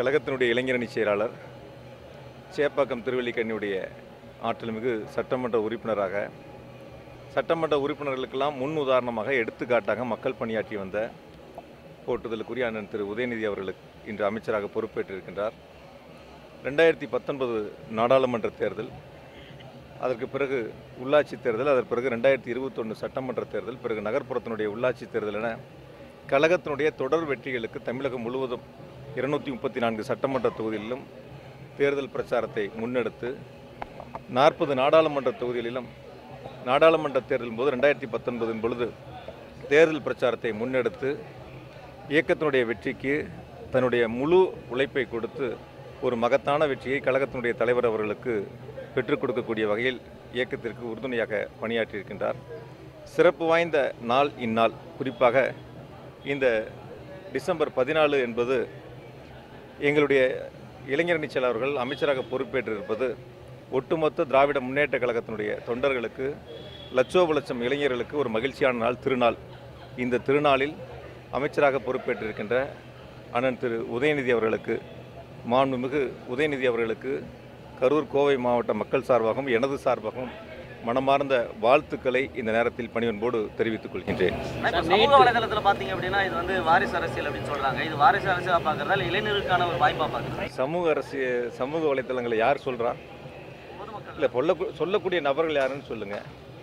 கழகத்தினுடைய இளைஞரணி செயலாளர் சேப்பாக்கம் திருவல்லிக்கண்ணியுடைய ஆற்றல்மிகு சட்டமன்ற உறுப்பினராக சட்டமன்ற உறுப்பினர்களுக்கெல்லாம் முன் உதாரணமாக எடுத்துக்காட்டாக மக்கள் பணியாற்றி வந்த போற்றுதலுக்குரிய அண்ணன் திரு உதயநிதி அவர்களுக்கு இன்று அமைச்சராக பொறுப்பேற்றிருக்கின்றார் ரெண்டாயிரத்தி பத்தொன்பது நாடாளுமன்ற தேர்தல் அதற்கு பிறகு உள்ளாட்சி தேர்தல் அதற்கு பிறகு ரெண்டாயிரத்தி இருபத்தொன்று சட்டமன்ற தேர்தல் பிறகு நகர்ப்புறத்தினுடைய உள்ளாட்சி தேர்தல் என கழகத்தினுடைய தொடர் வெற்றிகளுக்கு தமிழகம் முழுவதும் இருநூற்றி முப்பத்தி நான்கு சட்டமன்ற தொகுதிகளிலும் தேர்தல் பிரச்சாரத்தை முன்னெடுத்து நாற்பது நாடாளுமன்ற தொகுதிகளிலும் நாடாளுமன்ற தேர்தலின் போது ரெண்டாயிரத்தி பத்தொன்பதின் பொழுது தேர்தல் பிரச்சாரத்தை முன்னெடுத்து இயக்கத்தினுடைய வெற்றிக்கு தன்னுடைய முழு உழைப்பை கொடுத்து ஒரு மகத்தான வெற்றியை கழகத்தினுடைய தலைவர் அவர்களுக்கு பெற்றுக் கொடுக்கக்கூடிய வகையில் இயக்கத்திற்கு உறுதுணையாக பணியாற்றியிருக்கின்றார் சிறப்பு வாய்ந்த நாள் இந்நாள் குறிப்பாக இந்த டிசம்பர் பதினாலு என்பது எங்களுடைய இளைஞரணி செயலாளர்கள் அமைச்சராக பொறுப்பேற்றிருப்பது ஒட்டுமொத்த திராவிட முன்னேற்ற கழகத்தினுடைய தொண்டர்களுக்கு லட்சோப லட்சம் இளைஞர்களுக்கு ஒரு மகிழ்ச்சியான நாள் திருநாள் இந்த திருநாளில் அமைச்சராக பொறுப்பேற்றிருக்கின்ற அண்ணன் திரு உதயநிதி அவர்களுக்கு மாண்புமிகு உதயநிதி அவர்களுக்கு கரூர் கோவை மாவட்ட மக்கள் சார்பாகவும் எனது சார்பாகவும் மனமார்ந்த வாழ்த்துக்களை இந்த நேரத்தில் பணிவன்போடு தெரிவித்துக் கொள்கின்றேன் இப்ப சமூக வலைதளத்துல பாத்தீங்க அப்படின்னா இது வந்து வாரிசு அரசியல் அப்படின்னு சொல்றாங்க இது வாரிசு அரசியலா பாக்குறதா இல்ல இளைஞருக்கான ஒரு வாய்ப்பா பாக்குறதா சமூக அரசியல் சமூக வலைத்தளங்களை யார் சொல்றா பொதுமக்கள் இல்லை சொல்ல சொல்லக்கூடிய நபர்கள் யாருன்னு சொல்லுங்க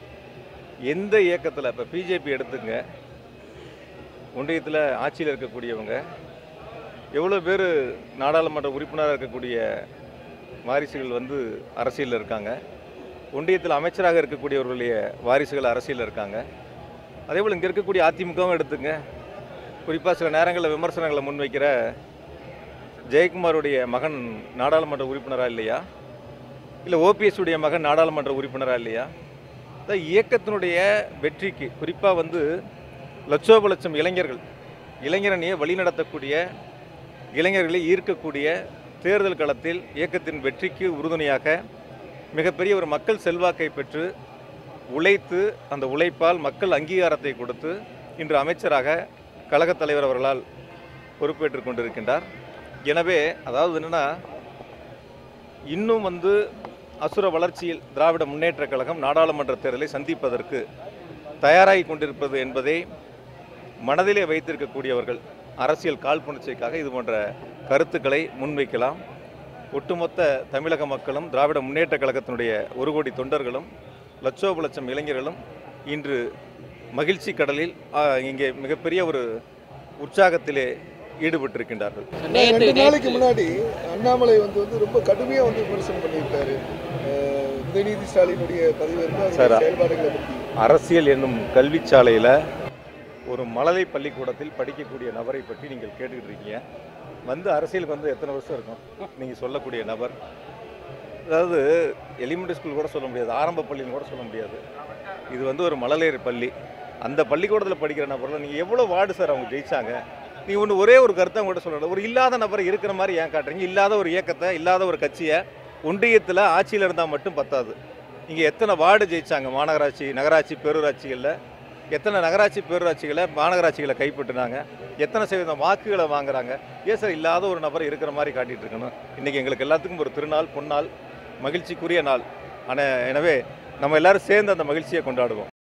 எந்த இயக்கத்தில் இப்போ பிஜேபி எடுத்துங்க ஒன்றியத்தில் ஆட்சியில் இருக்கக்கூடியவங்க எவ்வளோ பேர் நாடாளுமன்ற உறுப்பினராக இருக்கக்கூடிய வாரிசுகள் வந்து அரசியலில் இருக்காங்க ஒன்றியத்தில் அமைச்சராக இருக்கக்கூடியவர்களுடைய வாரிசுகள் அரசியலில் இருக்காங்க அதே போல் இங்கே இருக்கக்கூடிய அதிமுகவும் எடுத்துங்க குறிப்பாக சில நேரங்களில் விமர்சனங்களை முன்வைக்கிற ஜெயக்குமாருடைய மகன் நாடாளுமன்ற உறுப்பினராக இல்லையா இல்லை ஓபிஎஸ் உடைய மகன் நாடாளுமன்ற உறுப்பினரா இல்லையா அதான் இயக்கத்தினுடைய வெற்றிக்கு குறிப்பாக வந்து லட்சோப லட்சம் இளைஞர்கள் இளைஞரணியை வழிநடத்தக்கூடிய இளைஞர்களை ஈர்க்கக்கூடிய தேர்தல் களத்தில் இயக்கத்தின் வெற்றிக்கு உறுதுணையாக மிகப்பெரிய ஒரு மக்கள் செல்வாக்கை பெற்று உழைத்து அந்த உழைப்பால் மக்கள் அங்கீகாரத்தை கொடுத்து இன்று அமைச்சராக கழகத் தலைவர் அவர்களால் பொறுப்பேற்றுக் கொண்டிருக்கின்றார் எனவே அதாவது என்னென்னா இன்னும் வந்து அசுர வளர்ச்சியில் திராவிட முன்னேற்ற கழகம் நாடாளுமன்ற தேர்தலை சந்திப்பதற்கு தயாராகி கொண்டிருப்பது என்பதை மனதிலே வைத்திருக்கக்கூடியவர்கள் அரசியல் காழ்ப்புணர்ச்சிக்காக இது போன்ற கருத்துக்களை முன்வைக்கலாம் ஒட்டுமொத்த தமிழக மக்களும் திராவிட முன்னேற்ற கழகத்தினுடைய ஒரு கோடி தொண்டர்களும் லட்சோப லட்சம் இளைஞர்களும் இன்று மகிழ்ச்சி கடலில் ஆ, இங்கே மிகப்பெரிய ஒரு உற்சாகத்திலே ஈடுபட்டிருக்கின்றார்கள் ரெண்டு நாளைக்கு முன்னாடி அண்ணாமலை வந்து வந்து ரொம்ப கடுமையா வந்து விமர்சனம் பண்ணியிருக்காரு அஹ் உதயநிதி ஸ்டாலினுடைய பதவியேற்பு சார். அவருடைய செயல்பாடுகளை பற்றி அரசியல் என்னும் கல்விச்சாலையில் ஒரு மழலை பள்ளிக்கூடத்தில் படிக்கக்கூடிய நபரை பற்றி நீங்கள் கேட்டுக்கிட்டு இருக்கீங்க வந்து அரசியலுக்கு வந்து எத்தனை வருஷம் இருக்கும் நீங்கள் சொல்லக்கூடிய நபர் அதாவது எலிமெண்ட்ரி ஸ்கூல் கூட சொல்ல முடியாது ஆரம்ப பள்ளின்னு கூட சொல்ல முடியாது இது வந்து ஒரு மழலையர் பள்ளி அந்த பள்ளிக்கூடத்தில் படிக்கிற நபரில் நீங்கள் எவ்வளோ வார்டு சார் அவங்க ஜெயிச்சாங்க நீங்கள் ஒன்று ஒரே ஒரு கருத்தை கூட சொல்லணும் ஒரு இல்லாத நபரை இருக்கிற மாதிரி ஏன் காட்டுறீங்க இல்லாத ஒரு இயக்கத்தை இல்லாத ஒரு கட்சியை ஒன்றியத்தில் ஆட்சியில் இருந்தால் மட்டும் பத்தாது இங்கே எத்தனை வார்டு ஜெயிச்சாங்க மாநகராட்சி நகராட்சி பேரூராட்சிகளில் எத்தனை நகராட்சி பேரூராட்சிகளை மாநகராட்சிகளை கைப்பற்றினாங்க எத்தனை சதவீதம் வாக்குகளை வாங்குறாங்க ஏன் சார் இல்லாத ஒரு நபர் இருக்கிற மாதிரி காட்டிட்டு இருக்கணும் இன்றைக்கி எங்களுக்கு எல்லாத்துக்கும் ஒரு திருநாள் பொன்னாள் மகிழ்ச்சிக்குரிய நாள் ஆனால் எனவே நம்ம எல்லாரும் சேர்ந்து அந்த மகிழ்ச்சியை கொண்டாடுவோம்